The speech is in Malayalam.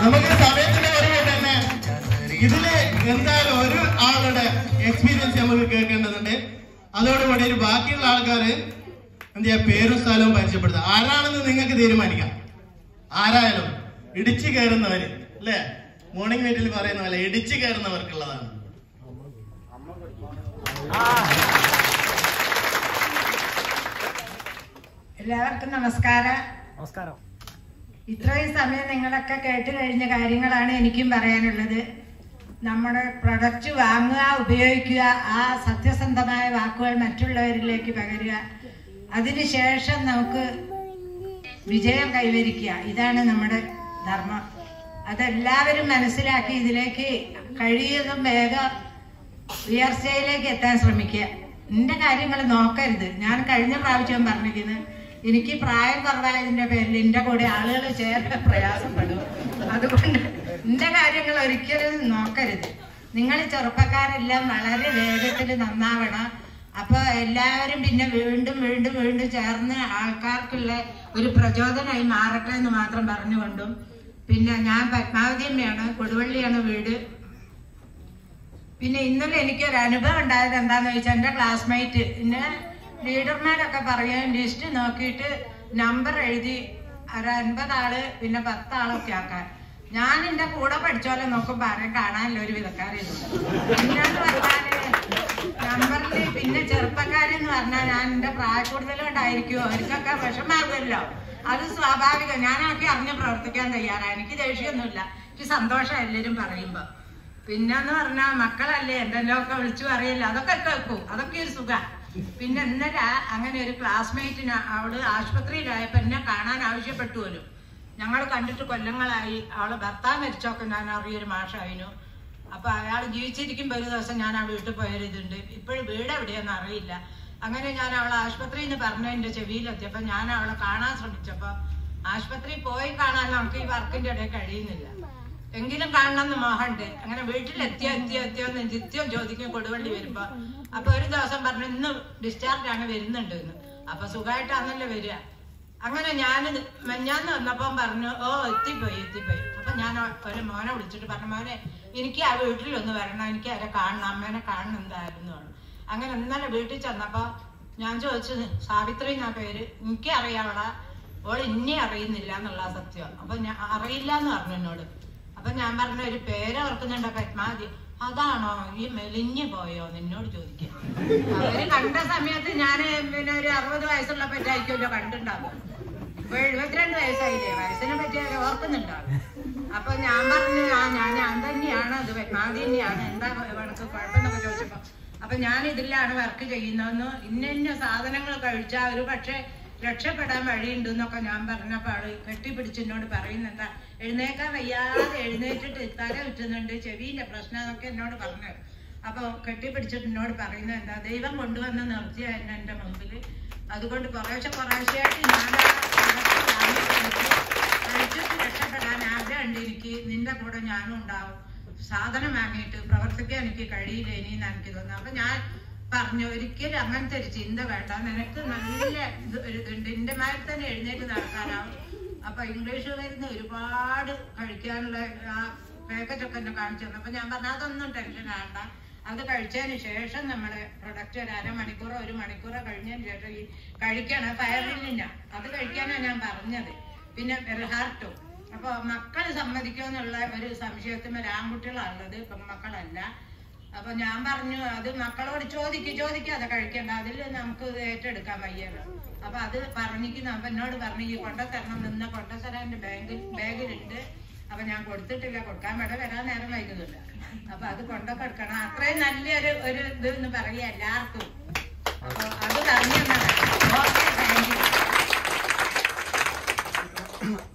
നമുക്ക് സമയത്തിന്റെ ഒരു തന്നെ ഇതില് എന്തായാലും ഒരു ആളുടെ എക്സ്പീരിയൻസ് നമുക്ക് കേൾക്കേണ്ടതുണ്ട് അതോടുകൂടി ഒരു ബാക്കിയുള്ള ആൾക്കാര് എന്ത് ചെയ്യാ പേരും സ്ഥലവും പരിചയപ്പെടുത്തുക ആരാണെന്ന് നിങ്ങൾക്ക് തീരുമാനിക്കാം ആരായാലും ഇടിച്ചു കയറുന്നവര് അല്ലേ മോർണിംഗ് മീറ്റിൽ പറയുന്ന പോലെ ഇടിച്ചു കയറുന്നവർക്കുള്ളതാണ് എല്ലാവർക്കും നമസ്കാരം നമസ്കാരം ഇത്രയും സമയം നിങ്ങളൊക്കെ കേട്ട് കഴിഞ്ഞ കാര്യങ്ങളാണ് എനിക്കും പറയാനുള്ളത് നമ്മുടെ പ്രൊഡക്റ്റ് വാങ്ങുക ഉപയോഗിക്കുക ആ സത്യസന്ധമായ വാക്കുകൾ മറ്റുള്ളവരിലേക്ക് പകരുക അതിനുശേഷം നമുക്ക് വിജയം കൈവരിക്കുക ഇതാണ് നമ്മുടെ ധർമ്മം അതെല്ലാവരും മനസ്സിലാക്കി ഇതിലേക്ക് കഴിയുന്നതും വേഗം ഉയർച്ചയിലേക്ക് എത്താൻ ശ്രമിക്കുക എന്റെ കാര്യങ്ങൾ നോക്കരുത് ഞാൻ കഴിഞ്ഞ പ്രാവശ്യം പറഞ്ഞിരിക്കുന്നത് എനിക്ക് പ്രായം കുറവായതിന്റെ പേരിൽ എന്റെ കൂടെ ആളുകൾ ചേർത്ത് പ്രയാസപ്പെടും അതുകൊണ്ട് എന്റെ കാര്യങ്ങൾ ഒരിക്കലും നോക്കരുത് നിങ്ങൾ ചെറുപ്പക്കാരെല്ലാം വളരെ വേഗത്തിൽ നന്നാവണം അപ്പൊ എല്ലാവരും പിന്നെ വീണ്ടും വീണ്ടും വീണ്ടും ചേർന്ന് ആൾക്കാർക്കുള്ള ഒരു പ്രചോദനമായി മാറട്ടെ എന്ന് മാത്രം പറഞ്ഞുകൊണ്ടും പിന്നെ ഞാൻ പത്മാവതി അമ്മയാണ് കൊടുവള്ളിയാണ് വീട് പിന്നെ ഇന്നലെ എനിക്കൊരു അനുഭവം ഉണ്ടായത് എന്താന്ന് വെച്ചാൽ എൻ്റെ ക്ലാസ്മേറ്റ് പിന്നെ ലീഡർമാരൊക്കെ പറയാൻ ലിസ്റ്റ് നോക്കിയിട്ട് നമ്പർ എഴുതി ഒരു അൻപത് ആള് പിന്നെ പത്ത് ആളൊക്കെ ആക്കാൻ ഞാൻ എൻ്റെ കൂടെ പഠിച്ചോലെ നോക്കുമ്പോൾ ആരെയും കാണാനില്ല ഒരു വിധക്കാരുണ്ട് പിന്നെന്ന് പറഞ്ഞാല് നമ്പറിൽ പിന്നെ ചെറുപ്പക്കാരെന്ന് പറഞ്ഞാൽ ഞാൻ എൻ്റെ പ്രായക്കൂടുതലും ഉണ്ടായിരിക്കുമോ അവർക്കൊക്കെ വിഷമാകുമല്ലോ അത് സ്വാഭാവികം ഞാനൊക്കെ അറിഞ്ഞ് പ്രവർത്തിക്കാൻ തയ്യാറാണ് എനിക്ക് ദേഷ്യമൊന്നുമില്ല എനിക്ക് സന്തോഷം എല്ലാവരും പറയുമ്പോൾ പിന്നെന്ന് പറഞ്ഞാ മക്കളല്ലേ എന്തെല്ലോ ഒക്കെ വിളിച്ചു പറയില്ല അതൊക്കെ കേൾക്കും അതൊക്കെ ഒരു സുഖ പിന്നെ ഇന്നലെ അങ്ങനെ ഒരു ക്ലാസ്മേറ്റിന് അവള് ആശുപത്രിയിലായപ്പോ എന്നെ കാണാൻ ആവശ്യപ്പെട്ടു പോലും ഞങ്ങൾ കണ്ടിട്ട് കൊല്ലങ്ങളായി അവളെ ഭർത്താവ് മരിച്ചൊക്കെ ഞാൻ അറിയൊരു മാഷായിരുന്നു അപ്പൊ അയാൾ ജീവിച്ചിരിക്കുമ്പോ ഒരു ദിവസം ഞാൻ ആ വീട്ടിൽ പോയൊരു ഇതുണ്ട് ഇപ്പോഴും വീട് എവിടെയാന്ന് അറിയില്ല അങ്ങനെ ഞാൻ അവളെ ആശുപത്രിയിൽ നിന്ന് പറഞ്ഞു എന്റെ ചെവിയിലെത്തിയപ്പോ ഞാൻ അവളെ കാണാൻ ശ്രമിച്ചപ്പോ ആശുപത്രിയിൽ പോയി കാണാൻ നമുക്ക് ഈ വർക്കിന്റെ ഇടയിൽ കഴിയുന്നില്ല എങ്കിലും കാണണമെന്ന് മോഹമുണ്ട് അങ്ങനെ വീട്ടിൽ എത്തിയോ എത്തിയോ എത്തിയോ എന്ന് നിത്യം ചോദിക്കും കൊടുവള്ളി വരുമ്പോ അപ്പൊ ഒരു ദിവസം പറഞ്ഞു ഇന്ന് ഡിസ്ചാർജ് ആണ് വരുന്നുണ്ട് എന്ന് അപ്പൊ സുഖമായിട്ടാണല്ലോ വരിക അങ്ങനെ ഞാൻ മെഞ്ഞാന്ന് വന്നപ്പോ പറഞ്ഞു ഓ എത്തിപ്പോയി എത്തിപ്പോയി അപ്പൊ ഞാൻ ഒരു മോനെ വിളിച്ചിട്ട് പറഞ്ഞു മോനെ എനിക്ക് ആ വീട്ടിൽ ഒന്ന് വരണം എനിക്ക് അവരെ കാണണം അമ്മേനെ കാണണം എന്തായിരുന്നു പറഞ്ഞു അങ്ങനെ ഇന്നലെ വീട്ടിൽ ചെന്നപ്പോ ഞാൻ ചോദിച്ചത് സാവിത്രി എന്നാ പേര് എനിക്ക് അറിയാവള ഓൾ ഇന്നെ അറിയുന്നില്ല എന്നുള്ള സത്യം അപ്പൊ ഞാൻ അറിയില്ല എന്ന് പറഞ്ഞു എന്നോട് അപ്പൊ ഞാൻ പറഞ്ഞ ഒരു പേര് ഓർക്കുന്നുണ്ടോ പത്മാവതി അതാണോ ഈ മെലിഞ്ഞു പോയോ എന്നോട് ചോദിക്കുക അവര് കണ്ട സമയത്ത് ഞാൻ പിന്നെ ഒരു അറുപത് വയസ്സുള്ള പറ്റായിരിക്കുമല്ലോ കണ്ടിട്ടുണ്ടാവും ഇപ്പൊ എഴുപത്തിരണ്ട് വയസ്സായില്ലേ വയസ്സിനെ പറ്റി അവർ ഓർക്കുന്നുണ്ടാവും അപ്പൊ ഞാൻ പറഞ്ഞു ആ ഞാൻ ഞാൻ തന്നെയാണ് അത് പത്മാവതി തന്നെയാണ് എന്താ കണക്ക് കുഴപ്പമെന്നൊക്കെ ചോദിച്ചപ്പോ അപ്പൊ ഞാൻ ഇതിലാണ് വർക്ക് ചെയ്യുന്നതെന്ന് ഇന്ന ഇന്ന സാധനങ്ങൾ കഴിച്ചാൽ ഒരു പക്ഷെ രക്ഷപ്പെടാൻ വഴിയുണ്ട് എന്നൊക്കെ ഞാൻ പറഞ്ഞപ്പോ ആള് കെട്ടിപ്പിടിച്ചെന്നോട് പറയുന്നുണ്ടാ എഴുന്നേക്കാൻ വയ്യാതെ എഴുന്നേറ്റിട്ട് തല ചുറ്റുന്നുണ്ട് ചെവിയിലെ പ്രശ്നം എന്നൊക്കെ എന്നോട് പറഞ്ഞു അപ്പൊ കെട്ടിപ്പിടിച്ചിട്ട് എന്നോട് പറയുന്നത് എന്താ ദൈവം കൊണ്ടുവന്ന നിർത്തിയായിരുന്നു എന്റെ മുമ്പിൽ അതുകൊണ്ട് കുറേശ്ശെ കുറേശ്ശെയായിട്ട് ഞാൻ ആ ഇതൊക്കെ വാങ്ങി കഴിച്ച് കഴിച്ചിട്ട് രക്ഷപ്പെടാൻ ആഗ്രഹമുണ്ട് എനിക്ക് നിന്റെ കൂടെ ഞാനും ഉണ്ടാവും സാധനം വാങ്ങിയിട്ട് പ്രവർത്തിക്കാൻ എനിക്ക് കഴിയില്ല ഇനിയെന്ന് എനിക്ക് തോന്നുന്നു അപ്പൊ ഞാൻ പറഞ്ഞു ഒരിക്കലും അങ്ങനത്തെ ഒരു ചിന്ത വേണ്ട നിനക്ക് നല്ല ഇത് ഒരു ഇതുണ്ട് എന്റെ മാതിരി തന്നെ എഴുന്നേറ്റ് നടക്കാനാവും അപ്പൊ ഇംഗ്ലീഷ് മരുന്ന് ഒരുപാട് കഴിക്കാനുള്ള ആ പാക്കറ്റ് ഒക്കെ എന്നെ കാണിച്ചു തന്നു അപ്പൊ ഞാൻ പറഞ്ഞു അതൊന്നും ടെൻഷൻ ആണ്ട അത് കഴിച്ചതിന് ശേഷം നമ്മള് പ്രൊഡക്റ്റ് ഒരു അരമണിക്കൂറോ ഒരു മണിക്കൂറോ കഴിഞ്ഞതിന് ശേഷം ഈ കഴിക്കണം ഫയറിലില്ല അത് കഴിക്കാനാണ് ഞാൻ പറഞ്ഞത് പിന്നെ ഹാർട്ടും അപ്പൊ മക്കള് സമ്മതിക്കുമെന്നുള്ള ഒരു സംശയത്തിന് ആൺകുട്ടികളാണുള്ളത് പെൺമക്കളല്ല അപ്പൊ ഞാൻ പറഞ്ഞു അത് മക്കളോട് ചോദിക്കും ചോദിക്കാതെ കഴിക്കണ്ട അതിൽ നമുക്ക് ഇത് ഏറ്റെടുക്കാൻ വയ്യല്ലോ അപ്പൊ അത് പറഞ്ഞിരിക്കുന്നു അപ്പൊ എന്നോട് പറഞ്ഞു ഈ കൊണ്ടത്തരണം നിന്ന കൊണ്ടത്തരാൻ എന്റെ ബാങ്കിൽ ബാഗിലുണ്ട് അപ്പൊ ഞാൻ കൊടുത്തിട്ടില്ല കൊടുക്കാൻ വേണ്ട വരാൻ നേരം വൈകുന്നില്ല അപ്പൊ അത് കൊണ്ടൊക്കെ എടുക്കണം അത്രയും നല്ലൊരു ഒരു ഇത് എന്ന് പറയാ എല്ലാവർക്കും അപ്പൊ അത് പറഞ്ഞു ഓക്കെ താങ്ക് യു